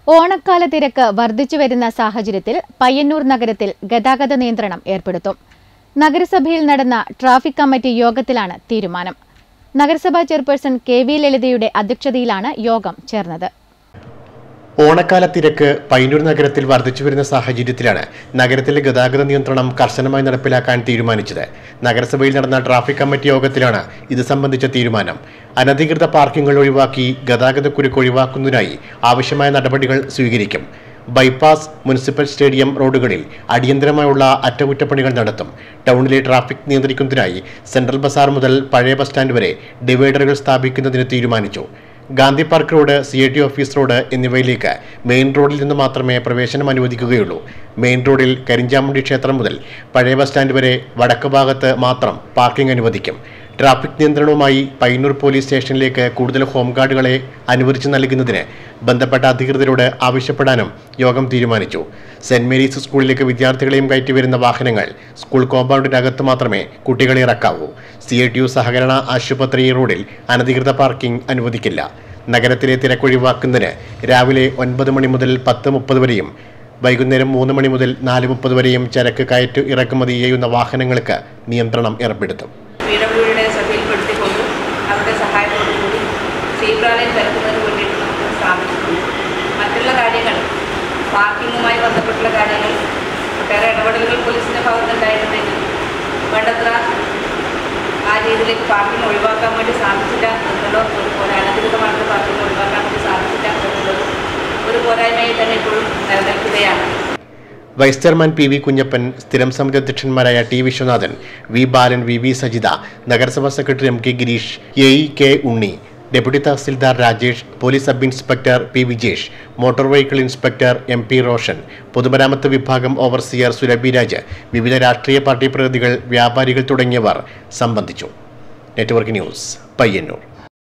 ഓണക്കാല തിരക്ക് വർദ്ധിച്ചു വരുന്ന സാഹചര്യത്തിൽ പയ്യന്നൂർ നഗരത്തിൽ ഗതാഗത നിയന്ത്രണം ഏർപ്പെടുത്തും നഗരസഭയിൽ നടന്ന ട്രാഫിക് കമ്മിറ്റി യോഗത്തിലാണ് തീരുമാനം നഗരസഭാ ചെയർപേഴ്സൺ കെ വി ലളിതയുടെ അധ്യക്ഷതയിലാണ് യോഗം ചേർന്നത് ഓണക്കാല തിരക്ക് പയ്യന്നൂർ നഗരത്തിൽ വർദ്ധിച്ചു വരുന്ന സാഹചര്യത്തിലാണ് നഗരത്തിലെ ഗതാഗത നിയന്ത്രണം കർശനമായി നടപ്പിലാക്കാൻ തീരുമാനിച്ചത് നഗരസഭയിൽ നടന്ന ട്രാഫിക് കമ്മിറ്റി യോഗത്തിലാണ് ഇത് സംബന്ധിച്ച തീരുമാനം അനധികൃത പാർക്കിംഗുകൾ ഒഴിവാക്കി ഗതാഗതക്കുരുക്ക് ഒഴിവാക്കുന്നതിനായി ആവശ്യമായ നടപടികൾ സ്വീകരിക്കും ബൈപ്പാസ് മുനിസിപ്പൽ സ്റ്റേഡിയം റോഡുകളിൽ അടിയന്തരമായുള്ള അറ്റകുറ്റപ്പണികൾ നടത്തും ടൗണിലെ ട്രാഫിക് നിയന്ത്രിക്കുന്നതിനായി സെൻട്രൽ ബസാർ മുതൽ പഴയ ബസ് സ്റ്റാൻഡ് വരെ ഡിവൈഡറുകൾ സ്ഥാപിക്കുന്നതിന് തീരുമാനിച്ചു Gandhi park road C I T office road എന്നിവയിലേക്ക് മെയിൻ റോഡിൽ നിന്ന് മാത്രമേ പ്രവേശനം അനുവദിക്കുകയുള്ളൂ മെയിൻ റോഡിൽ കരിഞ്ചാമുണ്ടി ക്ഷേത്രം മുതൽ പഴയ ബസ് സ്റ്റാൻഡ് വരെ വടക്ക് ഭാഗത്ത് മാത്രം പാർക്കിംഗ് അനുവദിക്കും ട്രാഫിക് നിയന്ത്രണവുമായി പയ്യന്നൂർ പോലീസ് സ്റ്റേഷനിലേക്ക് കൂടുതൽ ഹോം ഗാർഡുകളെ അനുവദിച്ചു നൽകുന്നതിന് ബന്ധപ്പെട്ട അധികൃതരോട് ആവശ്യപ്പെടാനും യോഗം തീരുമാനിച്ചു സെന്റ് മേരീസ് സ്കൂളിലേക്ക് വിദ്യാർത്ഥികളെയും കയറ്റി വരുന്ന വാഹനങ്ങൾ സ്കൂൾ കോമ്പൗണ്ടിനകത്ത് മാത്രമേ കുട്ടികളെ ഇറക്കാവൂ സി ഐ ടി യു സഹകരണ ആശുപത്രി റോഡിൽ അനധികൃത പാർക്കിംഗ് അനുവദിക്കില്ല നഗരത്തിലെ തിരക്കൊഴിവാക്കുന്നതിന് രാവിലെ ഒൻപത് മണി മുതൽ പത്ത് മുപ്പത് വരെയും വൈകുന്നേരം മൂന്ന് മണി മുതൽ നാല് മുപ്പത് വരെയും ചരക്ക് കയറ്റ് ഇറക്കുമതി ചെയ്യുന്ന വാഹനങ്ങൾക്ക് നിയന്ത്രണം ഏർപ്പെടുത്തും പി ഡബ്ല്യുഡിയുടെ ശ്രദ്ധയിൽപ്പെടുത്തിക്കൊണ്ട് അവരുടെ സഹായത്തോടുകൂടി സീബ്രാലയം തിരക്കുന്നതിന് വേണ്ടിയിട്ട് നമുക്ക് സ്ഥാപിച്ചിട്ടുണ്ട് മറ്റുള്ള കാര്യങ്ങൾ പാർക്കിങ്ങുമായി ബന്ധപ്പെട്ടുള്ള കാര്യങ്ങൾ ഒട്ടേറെ ഇടപെടലുകൾ പോലീസിൻ്റെ ഭാഗത്തുണ്ടായിട്ടുണ്ടെങ്കിൽ വേണ്ടത്ര ആ രീതിയിലേക്ക് പാർക്കിംഗ് ഒഴിവാക്കാൻ വേണ്ടി സാധിച്ചില്ല എന്നുള്ളത് ഒരു പോരാ അനധികൃതമായിട്ടുള്ള പാർക്കിംഗ് ഒഴിവാക്കാൻ വേണ്ടി സാധിച്ചില്ല എന്നുള്ളത് ഒരു പോരായ്മയിൽ തന്നെ ഇപ്പോഴും നിലനിൽക്കുകയാണ് vice chairman P V Kunjappan സ്ഥിരം സമിതി അധ്യക്ഷന്മാരായ T Viswanathan V Balan V V Sajitha നഗരസഭാ secretary M K Girish A E K Unni deputy tahsildar Rajesh police sub inspector P Vijesh motor vehicle inspector M P Roshan പൊതുമരാമത്ത് വിഭാഗം ഓവർസിയർ സുരഭി രാജ് വിവിധ രാഷ്ട്രീയ പാർട്ടി പ്രതിനിധികൾ വ്യാപാരികൾ തുടങ്ങിയവർ സംബന്ധിച്ചു നെറ്റ്വർക്ക് ന്യൂസ് പയ്യന്നൂർ